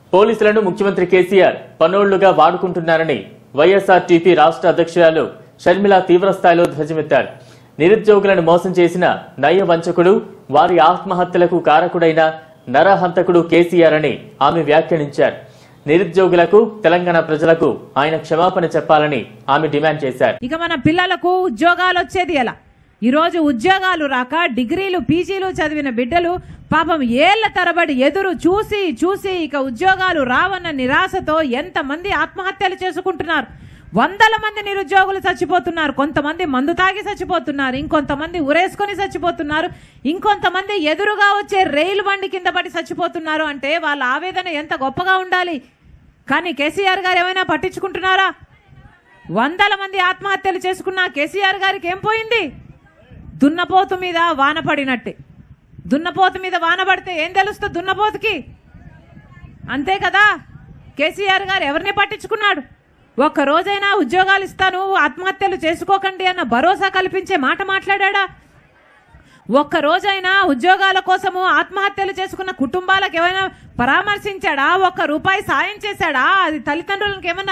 పోలీసులను ముఖ్యమంత్రి కేసీఆర్ పనోళ్లుగా వాడుకుంటున్నారని వైఎస్ఆర్టీపీ రాష్ట్ర అధ్యక్షురాలు షర్మిల తీవ్రస్థాయిలో ధ్వజమెత్తారు నిరుద్యోగులను మోసం చేసిన నయ వంచకుడు వారి ఆత్మహత్యలకు కారకుడైన నరహంతకుడు కేసీఆర్ అని ఆమె వ్యాఖ్యానించారు నిరుద్యోగులకు తెలంగాణ ప్రజలకు ఆయన క్షమాపణ చెప్పాలని ఆమె డిమాండ్ చేశారు ఇక మన పిల్లలకు ఉద్యోగాలు వచ్చేది ఎలా ఈరోజు ఉద్యోగాలు రాక డిగ్రీలు పీజీలు చదివిన బిడ్డలు పాపం ఏళ్ల తరబడి ఎదురు చూసి చూసి ఇక ఉద్యోగాలు రావన్న నిరాశతో ఎంతమంది ఆత్మహత్యలు చేసుకుంటున్నారు వందల మంది నిరుద్యోగులు చచ్చిపోతున్నారు కొంతమంది మందు తాగి చచ్చిపోతున్నారు ఇంకొంతమంది ఉరేసుకొని చచ్చిపోతున్నారు ఇంకొంతమంది ఎదురుగా వచ్చే రైలు బండి కింద పడి చచ్చిపోతున్నారు అంటే వాళ్ళ ఆవేదన ఎంత గొప్పగా ఉండాలి కానీ కేసీఆర్ గారు ఏమైనా పట్టించుకుంటున్నారా వందల మంది ఆత్మహత్యలు చేసుకున్న కేసీఆర్ గారికి ఏం పోయింది దున్నపోతు మీద వాన పడినట్టే దున్నపోతు మీద వాన పడితే ఏం తెలుస్తుంది దున్నపోతుకి అంతే కదా కేసీఆర్ గారు ఎవరిని పట్టించుకున్నాడు ఒక్క రోజైనా ఉద్యోగాలు ఇస్తాను ఆత్మహత్యలు చేసుకోకండి అన్న భరోసా కల్పించే మాట మాట్లాడా ఒక్క రోజైనా ఉద్యోగాల కోసము ఆత్మహత్యలు చేసుకున్న కుటుంబాలకు ఏమైనా పరామర్శించాడా ఒక్క రూపాయి సాయం చేశాడా అది తల్లిదండ్రులకు ఏమైనా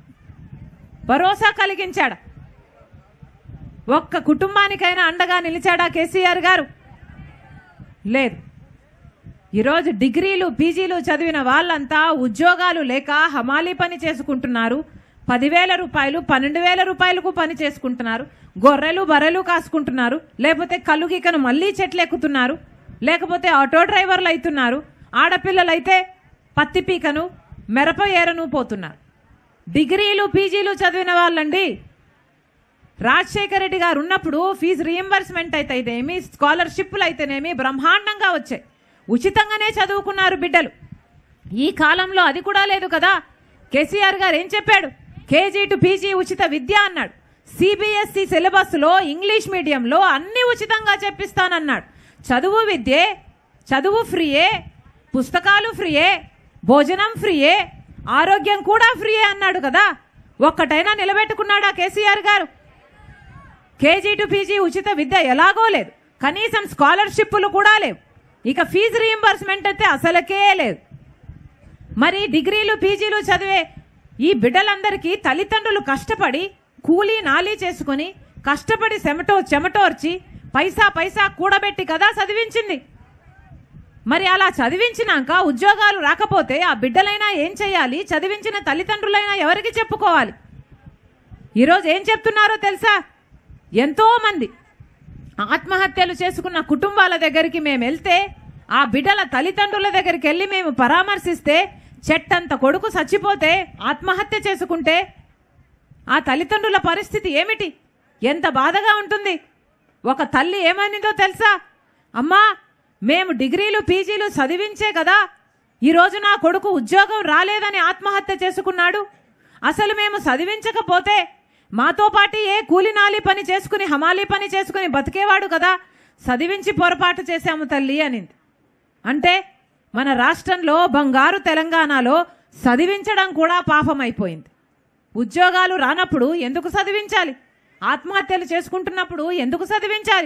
భరోసా కలిగించాడా ఒక్క కుటుంబానికైనా అండగా నిలిచాడా కేసీఆర్ గారు లేదు ఈరోజు డిగ్రీలు పీజీలు చదివిన వాళ్ళంతా ఉద్యోగాలు లేక హమాలీ పని చేసుకుంటున్నారు పదివేల రూపాయలు పన్నెండు వేల రూపాయలకు పని చేసుకుంటున్నారు గొర్రెలు బర్రెలు కాసుకుంటున్నారు లేకపోతే కళ్ళు గీకను మళ్ళీ చెట్లు ఎక్కుతున్నారు లేకపోతే ఆటో డ్రైవర్లు అవుతున్నారు ఆడపిల్లలైతే పత్తి పీకను మిరప ఏరను పోతున్నారు డిగ్రీలు పీజీలు చదివిన వాళ్ళండి రాజశేఖర రెడ్డి గారు ఉన్నప్పుడు ఫీజు రీఎంబర్స్మెంట్ అయితేనేమి స్కాలర్షిప్లు అయితేనేమి బ్రహ్మాండంగా వచ్చాయి ఉచితంగానే చదువుకున్నారు బిడ్డలు ఈ కాలంలో అది కూడా లేదు కదా కేసీఆర్ గారు ఏం చెప్పాడు కేజీ టు పీజీ ఉచిత విద్య అన్నాడు సిబిఎస్ఈ సిలబస్లో ఇంగ్లీష్ మీడియంలో అన్ని ఉచితంగా చెప్పిస్తానన్నాడు చదువు విద్యే చదువు ఫ్రీయే పుస్తకాలు ఫ్రీయే భోజనం ఫ్రీయే ఆరోగ్యం కూడా ఫ్రీయే అన్నాడు కదా ఒక్కటైనా నిలబెట్టుకున్నాడా కేసీఆర్ గారు కేజీ టు పీజీ ఉచిత విద్య ఎలాగో లేదు కనీసం స్కాలర్షిప్లు కూడా లేవు ఇక ఫీజు రీయింబర్స్మెంట్ అయితే అసలకే లేదు మరి డిగ్రీలు పీజీలు చదివే ఈ బిడ్డలందరికీ తల్లిదండ్రులు కష్టపడి కూలీ నాలీ చేసుకుని కష్టపడి చెమటో చెమటోర్చి పైసా పైసా కూడబెట్టి కదా చదివించింది మరి అలా చదివించినాక ఉద్యోగాలు రాకపోతే ఆ బిడ్డలైనా ఏం చేయాలి చదివించిన తల్లిదండ్రులైనా ఎవరికి చెప్పుకోవాలి ఈరోజు ఏం చెప్తున్నారో తెలుసా ఎంతో మంది ఆత్మహత్యలు చేసుకున్న కుటుంబాల దగ్గరికి మేము వెళ్తే ఆ బిడ్డల తల్లిదండ్రుల దగ్గరికి వెళ్ళి మేము పరామర్శిస్తే చెట్టంత కొడుకు చచ్చిపోతే ఆత్మహత్య చేసుకుంటే ఆ తల్లిదండ్రుల పరిస్థితి ఏమిటి ఎంత బాధగా ఉంటుంది ఒక తల్లి ఏమైందో తెలుసా అమ్మా మేము డిగ్రీలు పీజీలు చదివించే కదా ఈరోజు నా కొడుకు ఉద్యోగం రాలేదని ఆత్మహత్య చేసుకున్నాడు అసలు మేము చదివించకపోతే మాతో పాటు ఏ కూలినాలి పని చేసుకుని హమాలీ పని చేసుకుని బతికేవాడు కదా చదివించి పొరపాటు చేశాము తల్లి అనింది అంటే మన రాష్ట్రంలో బంగారు తెలంగాణలో చదివించడం కూడా పాపమైపోయింది ఉద్యోగాలు రానప్పుడు ఎందుకు చదివించాలి ఆత్మహత్యలు చేసుకుంటున్నప్పుడు ఎందుకు చదివించాలి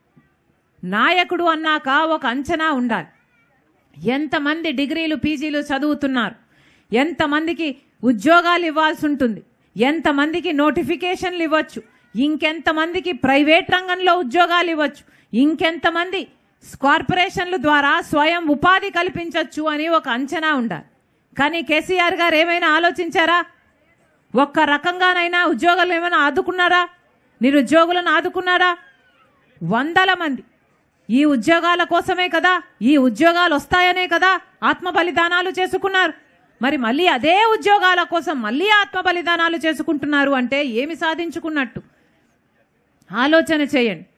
నాయకుడు అన్నాక ఒక అంచనా ఉండాలి ఎంతమంది డిగ్రీలు పీజీలు చదువుతున్నారు ఎంతమందికి ఉద్యోగాలు ఇవ్వాల్సి ఉంటుంది ఎంతమందికి నోటిఫికేషన్లు ఇవ్వచ్చు ఇంకెంతమందికి ప్రైవేట్ రంగంలో ఉద్యోగాలు ఇవ్వచ్చు ఇంకెంతమంది కార్పొరేషన్ల ద్వారా స్వయం ఉపాధి కల్పించవచ్చు అని ఒక అంచనా ఉండాలి కానీ కేసీఆర్ గారు ఏమైనా ఆలోచించారా ఒక్క రకంగానైనా ఉద్యోగాలు ఏమైనా ఆదుకున్నారా నిరుద్యోగులను ఆదుకున్నారా వందల మంది ఈ ఉద్యోగాల కోసమే కదా ఈ ఉద్యోగాలు వస్తాయనే కదా ఆత్మ బలిదానాలు చేసుకున్నారు మరి మళ్ళీ అదే ఉద్యోగాల కోసం మళ్ళీ ఆత్మ బలిదానాలు చేసుకుంటున్నారు అంటే ఏమి సాధించుకున్నట్టు ఆలోచన చేయండి